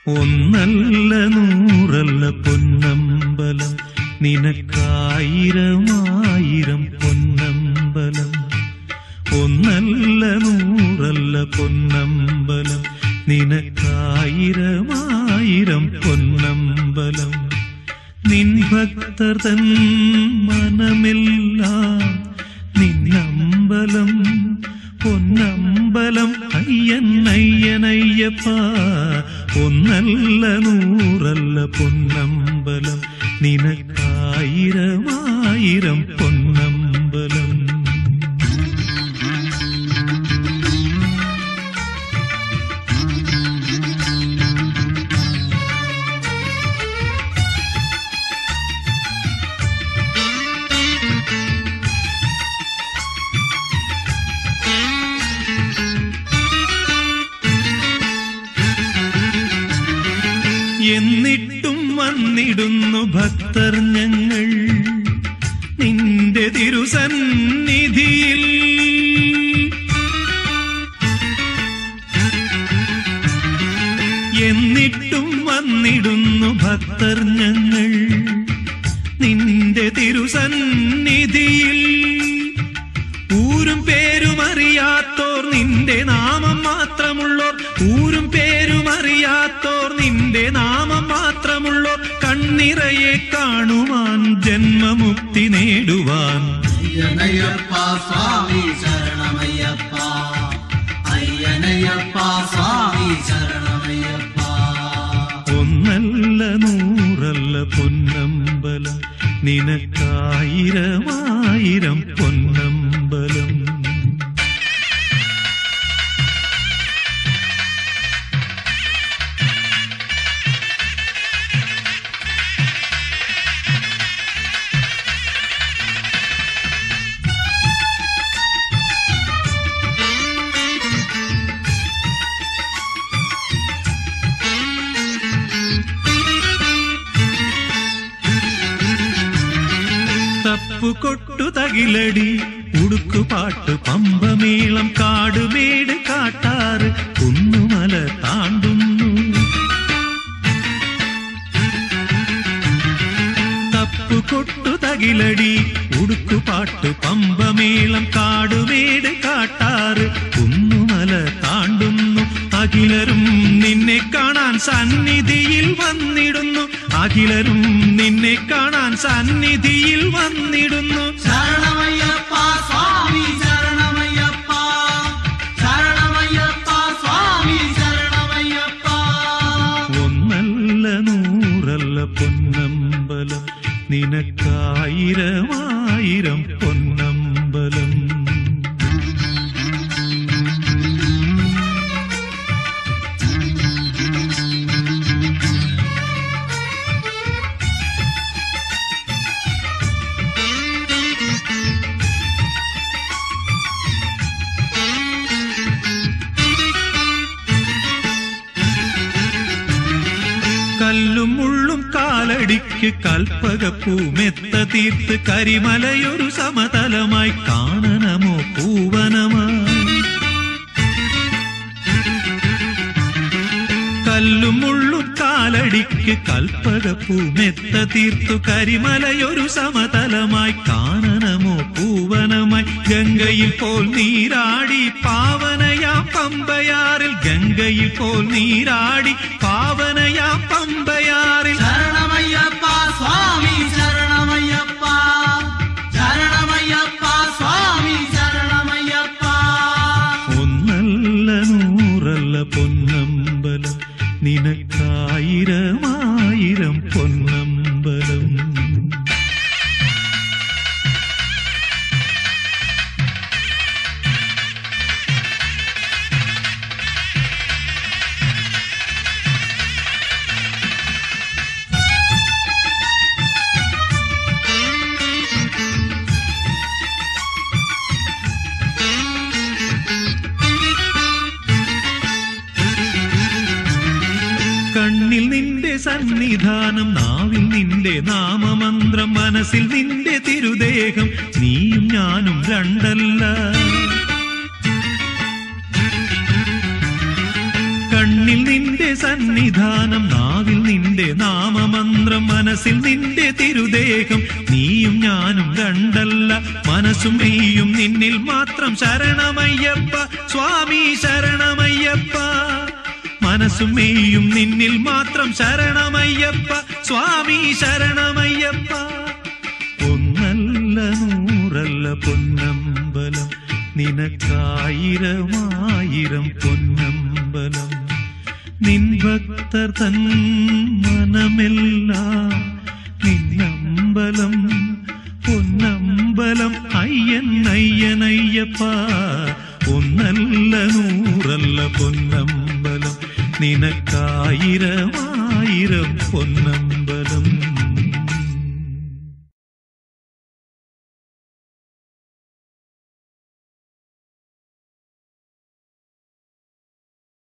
ഒന്നല്ല നൂറല്ല പൊന്നമ്പലം നിനക്കായിരമായിരം പൊന്നമ്പലം ഒന്നല്ല നൂറല്ല പൊന്നമ്പലം നിനക്കായിരമായിരം പൊന്നമ്പലം നിൻ ഭക്തർ തൻ മനമെല്ലാം നിന്നമ്പലം പൊന്നമ്പലം അയ്യൻ അയ്യനയ്യപ്പ ഒന്നല്ല നൂറല്ല പൊന്നമ്പലം നിനക്കായിരമായിരം പൊന്നമ്പലം എന്നിട്ടും വന്നിടുന്നു ഭക്തർ ഞങ്ങൾ നിന്റെ തിരുസന്നിധിയിൽ എന്നിട്ടും വന്നിടുന്നു ഭക്തർ ഞങ്ങൾ നിന്റെ തിരുസന്നിധിയിൽ ഊരും പേരും അറിയാത്തോർ നിന്റെ നാമം മാത്രമുള്ളോർ ഊരും പേരും അറിയാത്തോർ നിന്റെ നാമം മാത്രമുള്ളോർ കണ്ണിറയെ കാണുവാൻ ജന്മമുക്തി നേടുവാൻ അയ്യനയ്യപ്പ സ്വാമി ശരണമയ്യപ്പ അയ്യനയ്യപ്പ സ്വാമി ശരണമയ്യപ്പ ഒന്നല്ല നൂറല്ല പൊന്നമ്പലം നിനക്കായിരമായിരം പൊന്നമ്പലം തപ്പുകൊട്ടു തകിലടി ഉടുക്കുപാട്ട് പമ്പമേളം കാടുമേട് കാട്ടാറ് കുന്നുമല താണ്ടുന്നു തപ്പുകൊട്ടു തകിലടി ഉടുക്കുപാട്ട് പമ്പമേളം കാടുമേട് കാട്ടാറ് കുന്നുമല താണ്ടുന്നു അഖിലരും നിന്നെ കാണാൻ സന്നിധിയിൽ വന്നിടുന്നു അഖിലരും നിന്നെ കാണാൻ സന്നിധിയിൽ വന്നിടുന്നു ശരണമയ്യപ്പ സ്വാമി ശരണമയ്യപ്പ ശരണമയ്യപ്പ സ്വാമി ശരണമയ്യപ്പ ഒന്നല്ല നൂറല്ല പൊന്നമ്പലം നിനക്കായിരമായിരം പൊന്നമ്പലം കല്ലും മുള്ളും കാലടിക്ക് കൽപ്പകപ്പൂമെത്ത തീർത്ത് കരിമലയൊരു സമതലമായി കാണണമോ പൂവനമായി കല്ലും മുള്ളും കാലടിക്ക് കൽപ്പകപ്പൂമെത്ത തീർത്തു കരിമലയൊരു സമതലമായി കാണണമോ പൂവനമായി ഗംഗയിൽ പോൽ നീരാടി പാവനയാം പമ്പയാറിൽ ഗംഗയിൽ പോൽ നീരാടി പാവനയാം പമ്പയാറിൽ ശരണമയ്യപ്പ സ്വാമി ശരണമയ്യപ്പ ശരണമയ്യപ്പ സ്വാമി ശരണമയ്യപ്പ ഒന്നല്ല നൂറല്ല പൊന്നമ്പലം നിനക്കായിരമായിരം പൊന്നമ്പലം കണ്ണിൽ നിന്റെ സന്നിധാനം നാവിൽ നിന്റെ നാമമന്ത്രം മനസ്സിൽ നിന്റെ തിരുദേഹം നീയും ഞാനും രണ്ടല്ല കണ്ണിൽ കണ്ണിൽ നിന്റെ സന്നിധാനം നാവിൽ നിന്റെ നാമമന്ത്രം മനസ്സിൽ നിന്റെ തിരുദേഹം നീയും ഞാനും രണ്ടല്ല മനസ്സും മെയ്യും നിന്നിൽ മാത്രം ശരണമയ്യപ്പ സ്വാമി ശരണമയ്യപ്പ മനസ്സും മെയ്യും നിന്നിൽ മാത്രം ശരണമയ്യപ്പ സ്വാമി ശരണമയ്യപ്പ ഒന്നല്ല നൂറല്ല പൊന്നമ്പലം നിനക്കായിരമായിരം പൊന്നമ്പലം നിൻ ഭക്തർ തൻ മനമെല്ലാം നിന്നമ്പലം പൊന്നമ്പലം അയ്യൻ അയ്യനയ്യപ്പ ഒന്നല്ല നൂറല്ല പൊന്നമ്പലം നിനക്കായിരമായിരം പൊന്നമ്പലം